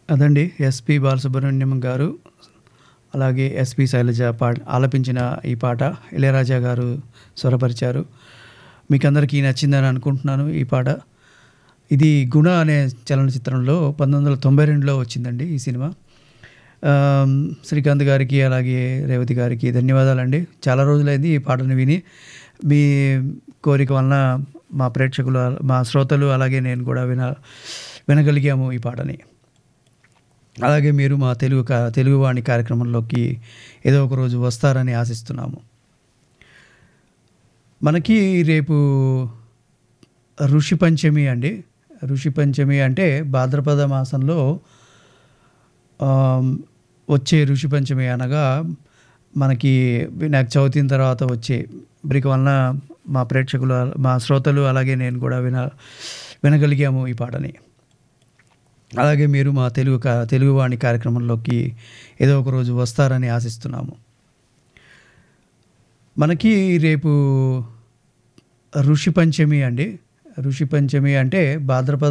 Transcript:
అదండి ఎస్పి బాలసుబ్రహ్మణ్యం గారు అలాగే ఎస్పి శైలజ పా ఆలపించిన ఈ పాట ఇళయరాజా గారు స్వరపరిచారు మీకు అందరికీ నచ్చిందని అనుకుంటున్నాను ఈ పాట ఇది గుణ అనే చలనచిత్రంలో పంతొమ్మిది వందల తొంభై రెండులో వచ్చిందండి ఈ సినిమా ఆమ్, శ్రీకాంత్ గారికి అలాగే రేవతి గారికి ధన్యవాదాలండి చాలా రోజులైంది ఈ పాటను విని మీ కోరిక వలన మా ప్రేక్షకులు మా శ్రోతలు అలాగే నేను కూడా విన వినగలిగాము ఈ పాటని అలాగే మీరు మా తెలుగు కా తెలుగువాణి కార్యక్రమంలోకి ఏదో ఒక రోజు వస్తారని ఆశిస్తున్నాము మనకి రేపు ఋషి పంచమి అండి ఋషి పంచమి అంటే భాద్రపద మాసంలో ఆమ్, వచ్చే ఋషి పంచమి అనగా మనకి వినాయక చవితి తర్వాత వచ్చే బ్రిక్ వలన మా ప్రేక్షకులు మా శ్రోతలు అలాగే నేను కూడా విన వినగలిగాము ఈ పాటని అలాగే మీరు మా తెలుగు కా తెలుగువాణి కార్యక్రమంలోకి ఏదో ఒక రోజు వస్తారని ఆశిస్తున్నాము మనకి రేపు ఋషి పంచమి అండి ఋషి పంచమి అంటే భాద్రపద